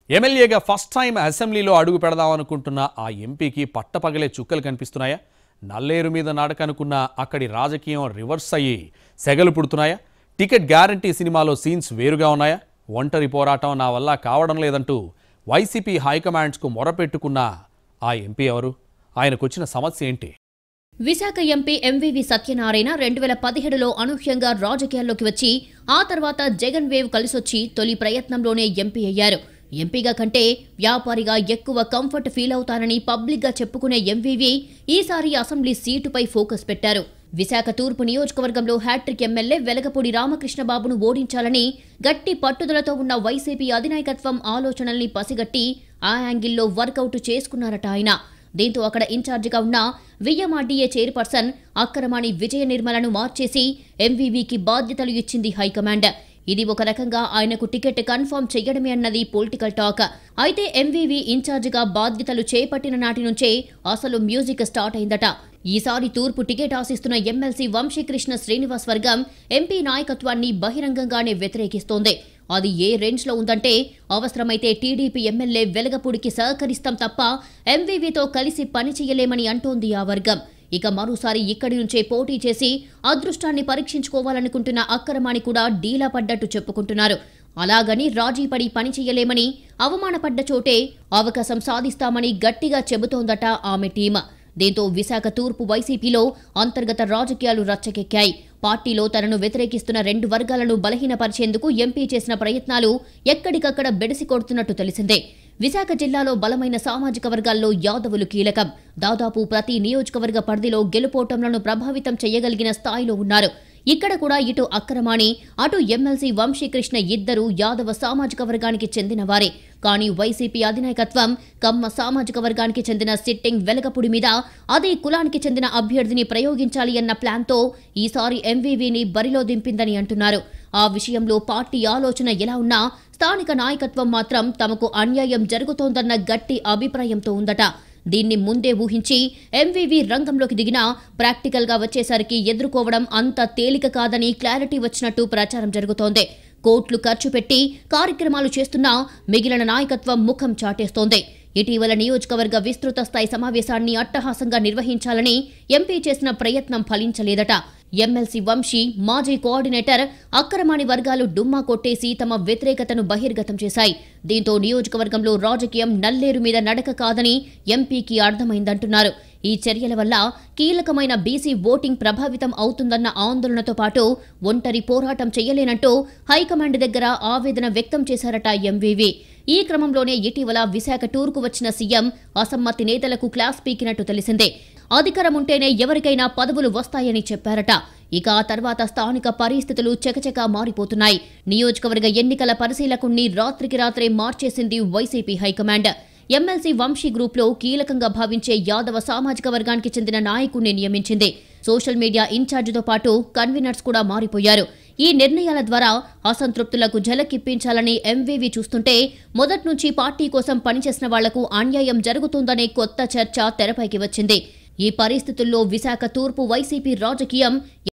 ఎమ్మెల్యేగా first time అసెంబ్లీలో అడుగు పెడదామనుకుంటున్న ఆ ఎంపీకి పట్టపగలే చుక్కలు కనిపిస్తున్నాయా నల్లేరు మీద నాటకనుకున్న అక్కడి రాజకీయం రివర్స్ అయ్యి సెగలు పుడుతున్నాయా టికెట్ గ్యారంటీ సినిమాలో సీన్స్ వేరుగా ఉన్నాయా ఒంటరి పోరాటం నా వల్ల కావడం లేదంటూ వైసీపీ హైకమాండ్స్కు మొరపెట్టుకున్న ఆ ఎంపీ ఎవరు ఆయనకొచ్చిన సమస్య ఏంటి విశాఖ ఎంపీ ఎంవివి సత్యనారాయణ రెండు వేల పదిహేడులో అనూహ్యంగా రాజకీయాల్లోకి వచ్చి ఆ తర్వాత జగన్ వేవ్ కలిసొచ్చి తొలి ప్రయత్నంలోనే ఎంపీ అయ్యారు ఎంపీగా కంటే వ్యాపారిగా ఎక్కువ కంఫర్ట్ ఫీల్ అవుతానని పబ్లిక్గా చెప్పుకునే ఎంవివి ఈసారి అసెంబ్లీ సీటుపై ఫోకస్ పెట్టారు విశాఖ తూర్పు నియోజకవర్గంలో హ్యాట్రిక్ ఎమ్మెల్యే వెలగపూడి రామకృష్ణబాబును ఓడించాలని గట్టి పట్టుదలతో ఉన్న వైసీపీ అధినాయకత్వం ఆలోచనల్ని పసిగట్టి ఆ యాంగిల్లో వర్కౌట్ చేసుకున్నారట ఆయన దీంతో అక్కడ ఇన్ఛార్జిగా ఉన్న విఎంఆర్డీఏ చైర్పర్సన్ అక్కరమాణి విజయ నిర్మలను మార్చేసి ఎంవీవీకి బాధ్యతలు ఇచ్చింది హైకమాండ్ ఇది ఒక రకంగా ఆయనకు టికెట్ కన్ఫర్మ్ చేయడమే అన్నది పొలిటికల్ టాక్ అయితే ఎంవీవీ ఇన్ఛార్జిగా బాధ్యతలు చేపట్టిన నాటి నుంచే అసలు మ్యూజిక్ స్టార్ట్ అయిందట ఈసారి తూర్పు టికెట్ ఆశిస్తున్న ఎమ్మెల్సీ వంశీకృష్ణ శ్రీనివాస్ వర్గం ఎంపీ నాయకత్వాన్ని బహిరంగంగానే వ్యతిరేకిస్తోంది అది ఏ రేంజ్లో ఉందంటే అవసరమైతే టీడీపీ ఎమ్మెల్యే వెలగపూడికి సహకరిస్తాం తప్ప ఎంవీవీతో కలిసి పని చేయలేమని అంటోంది ఆ వర్గం ఇక మరోసారి ఇక్కడి నుంచే పోటీ చేసి అదృష్టాన్ని పరీక్షించుకోవాలనుకుంటున్న అక్కరమాణి కూడా డీలా పడ్డట్టు చెప్పుకుంటున్నారు అలాగని రాజీపడి పని చేయలేమని అవమానపడ్డ చోటే అవకాశం సాధిస్తామని గట్టిగా చెబుతోందట ఆమె టీం దీంతో విశాఖ తూర్పు వైసీపీలో అంతర్గత రాజకీయాలు రచ్చకెక్కాయి పార్టీలో తనను వ్యతిరేకిస్తున్న రెండు వర్గాలను బలహీనపరిచేందుకు ఎంపీ చేసిన ప్రయత్నాలు ఎక్కడికక్కడ బెడిసి కొడుతున్నట్టు తెలిసిందే విశాఖ జిల్లాలో బలమైన సామాజిక వర్గాల్లో యాదవులు కీలకం దాదాపు ప్రతి నియోజకవర్గ పరిధిలో గెలుపోటంలను ప్రభావితం చేయగలిగిన స్థాయిలో ఉన్నారు ఇక్కడ కూడా ఇటు అక్రమాణి అటు ఎమ్మెల్సీ వంశీకృష్ణ ఇద్దరు యాదవ సామాజిక వర్గానికి చెందినవారే కానీ వైసీపీ అధినాయకత్వం కమ్మ సామాజిక వర్గానికి చెందిన సిట్టింగ్ వెలగపుడి మీద అదే కులానికి చెందిన అభ్యర్థిని ప్రయోగించాలి అన్న ప్లాన్తో ఈసారి ఎంవీవీని బరిలో దింపిందని అంటున్నారు ఆ విషయంలో పార్టీ ఆలోచన ఎలా ఉన్నా స్థానిక నాయకత్వం మాత్రం తమకు అన్యాయం జరుగుతోందన్న గట్టి అభిప్రాయంతో ఉందట దీన్ని ముందే ఊహించి ఎంవీవీ రంగంలోకి దిగినా ప్రాక్టికల్గా వచ్చేసరికి ఎదుర్కోవడం అంత తేలిక కాదని క్లారిటీ వచ్చినట్టు ప్రచారం జరుగుతోంది కోట్లు ఖర్చు పెట్టి కార్యక్రమాలు చేస్తున్నా మిగిలిన నాయకత్వం ముఖం చాటేస్తోంది ఇటీవల నియోజకవర్గ విస్తృత స్థాయి సమావేశాన్ని అట్టహాసంగా నిర్వహించాలని ఎంపీ చేసిన ప్రయత్నం ఫలించలేదట ఎమ్మెల్సీ వంశీ మాజీ కోఆర్డినేటర్ అక్కరమాణి వర్గాలు డుమ్మా కొట్టేసి తమ వ్యతిరేకతను బహిర్గతం చేశాయి దీంతో నియోజకవర్గంలో రాజకీయం నల్లేరు మీద నడక కాదని ఎంపీకి అర్థమైందంటున్నారు ఈ చర్యల వల్ల కీలకమైన బీసీ ఓటింగ్ ప్రభావితం అవుతుందన్న ఆందోళనతో పాటు ఒంటరి పోరాటం చేయలేనంటూ హైకమాండ్ దగ్గర ఆవేదన వ్యక్తం చేశారట ఎంవీవీ ఈ క్రమంలోనే ఇటీవల విశాఖ టూర్కు వచ్చిన సీఎం అసమ్మతి నేతలకు క్లాస్ పీకినట్టు తెలిసిందే అధికారం ఉంటేనే ఎవరికైనా పదవులు వస్తాయని చెప్పారట ఇక ఆ తర్వాత స్థానిక పరిస్థితులు చకచకా మారిపోతున్నాయి నియోజకవర్గ ఎన్నికల పరిశీలకుణ్ణి రాత్రికి రాత్రే మార్చేసింది వైసీపీ హైకమాండ్ ఎమ్మెల్సీ వంశీ గ్రూప్లో కీలకంగా భావించే యాదవ సామాజిక వర్గానికి చెందిన నాయకుణ్ణి నియమించింది సోషల్ మీడియా ఇన్ఛార్జితో పాటు కన్వీనర్స్ కూడా మారిపోయారు ఈ నిర్ణయాల ద్వారా అసంతృప్తులకు జలకిప్పించాలని ఎంవీవీ చూస్తుంటే మొదట్నుంచి పార్టీ కోసం పనిచేసిన వాళ్లకు అన్యాయం జరుగుతుందనే కొత్త చర్చ తెరపైకి వచ్చింది ఈ పరిస్థితుల్లో విశాఖ తూర్పు వైసీపీ రాజకీయం